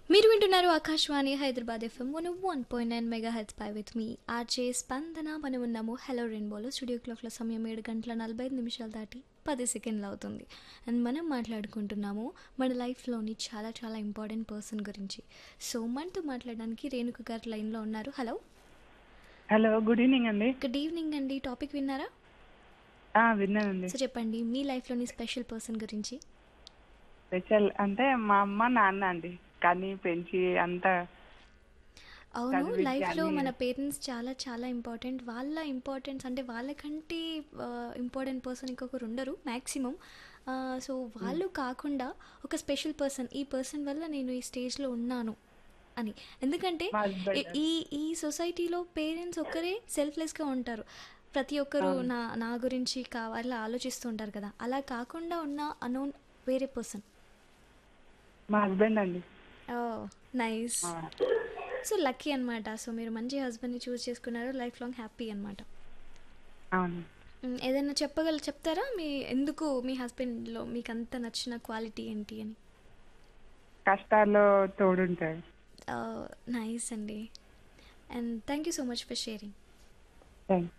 మీరు వింటున్నారు Akashvani Hyderabad FM one one point nine megahertz పై విత్ మీ ఆర్జే స్పందన మనం ఉన్నాము హలో రెయిన్బోలో స్టూడియో క్లాక్ల సమయం ఏడు గంటల నలభై ఐదు నిమిషాలు దాటి పది సెకండ్లు అవుతుంది అండ్ మనం మాట్లాడుకుంటున్నాము మన లైఫ్లోని చాలా చాలా ఇంపార్టెంట్ పర్సన్ గురించి సో మనతో మాట్లాడడానికి రేణుక గారు లైన్లో ఉన్నారు హలో హలో గుడ్ ఈవినింగ్ అండి గుడ్ ఈవినింగ్ అండి టాపిక్ విన్నారా ఆ, విన్నానండి సో చెప్పండి మీ లైఫ్లోని స్పెషల్ పర్సన్ గురించి స్పెషల్ అంటే మా అమ్మ నాన్న అండి కానీ పెంచి అంతా అవును చదివించి లైఫ్లో అన్ని- మన పేరెంట్స్ చాలా చాలా ఇంపార్టెంట్ వాళ్ళ ఇంపార్టెన్స్ అంటే వాళ్ళకంటే ఇంపార్టెంట్ పర్సన్ ఇంకొకరు ఉండరు మ్యాక్సిమం సో వాళ్ళు కాకుండా ఒక స్పెషల్ పర్సన్ ఈ పర్సన్ వల్ల నేను ఈ స్టేజ్లో ఉన్నాను అని ఎందుకంటే మా husband. ఈ- ఈ ఈ సొసైటీలో పేరెంట్స్ ఒక్కరే సెల్ఫ్లెస్గా ఉంటారు ప్రతి ఒక్కరు నా నా గురించి కావాలా ఆలోచిస్తూ ఉంటారు కదా అలా కాకుండా ఉన్న అనోన్ వేరే పర్సన్ మా హస్బెండ్ అండి నైస్ ఆ, సో లక్కీ అనమాట సో మీరు మంచి హస్బెండ్ని చూస్ చేసుకున్నారు లైఫ్ లాంగ్ హ్యాపీ అనమాట అవును ఏదైనా చెప్పగల చెప్తారా మీ ఎందుకు మీ హస్బెండ్లో మీకు అంత నచ్చిన క్వాలిటీ ఏంటి అని కష్టాల్లో తోడుంటాడు నైస్ అండి and thank you so much for sharing thank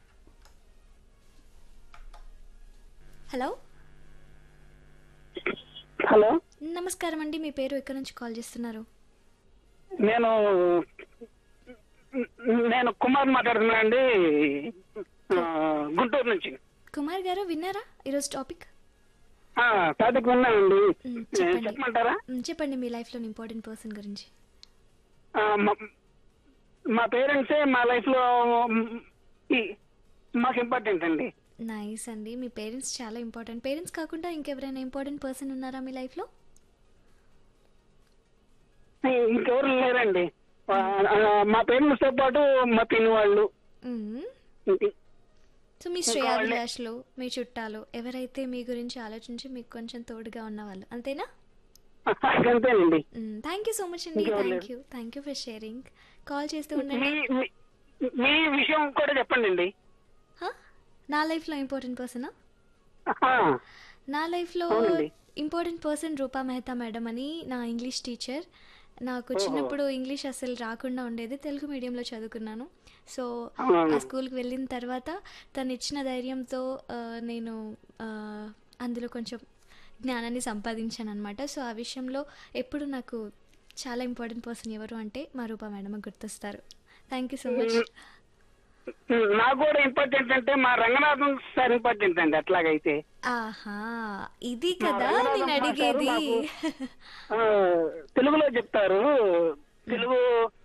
hello hello నమస్కారం అండి మీ పేరు ఎక్కడి నుంచి కాల్ చేస్తున్నారు నేను నేను కుమార్ మాట్లాడుతున్నా అండి ఆ, గుంటూరు నుంచి కుమార్ గారు విన్నారా ఈరోజు టాపిక్ ఆ, టాపిక్ విన్నానండి మ్, చెప్పండి. చెప్పమంటారా మ్, చెప్పండి మీ లైఫ్లోని ఇంపార్టెంట్ పర్సన్ గురించి ఆ, మా- మా పేరెంట్సే మా లైఫ్ లో మ్, ఈ- మాకు ఇంపార్టెంట్ అండి నైస్ అండి మీ పేరెంట్స్ చాలా ఇంపార్టెంట్ పేరెంట్స్ కాకుండా ఇంకెవరైనా ఇంపార్టెంట్ పర్సన్ ఉన్నారా మీ లైఫ్లో ఈ- ఇంకెవరు లేరండి ఆ, ఆ, మా పేరెంట్స్ తో పాటు మా పిన్ని వాళ్ళు ఇంక- సో మీ ఇంకా శ్రేయాభిలాషులు మీ చుట్టాలు ఎవరైతే మీ గురించి ఆలోచించి మీకు కొంచెం తోడుగా ఉన్నవాళ్ళు అంతేనా అంతేనండి థ్యాంక్ యూ సో మచ్ అండి ఇంకెవరు థ్యాంక్ లేరు. You thank you for sharing call చేస్తూ మీ ఉండండి మీ- మీ విషయం కూడా చెప్పండి అండి హా? నా లైఫ్లో ఇంపార్టెంట్ పర్సనా ఆ, నా లైఫ్లో అవునండి. Important person Rupa Mehta madam అని నా ఇంగ్లీష్ టీచర్ నాకు చిన్నప్పుడు ఇంగ్లీష్ అసలు రాకుండా ఉండేది తెలుగు మీడియంలో చదువుకున్నాను సో అవునా? ఆ స్కూల్కి వెళ్ళిన తర్వాత తను ఇచ్చిన ధైర్యంతో ఆ, నేను ఆ, అందులో కొంచెం జ్ఞానాన్ని సంపాదించాను అనమాట సో ఆ విషయంలో ఎప్పుడు నాకు చాలా ఇంపార్టెంట్ పర్సన్ ఎవరు అంటే మా రూపా మేడం గుర్తొస్తారు థ్యాంక్ యూ సో మచ్ నాకు కూడా ఇంపార్టెంట్ అంటే మా రంగనాథన్ సార్ ఇంపార్టెంట్ అండి అట్లాగైతే ఆహా ఇది మా కదా రంగనాథన్ నేను మాస్టారు అడిగేది నాకు, ఆ, తెలుగులో చెప్తారు తెలుగు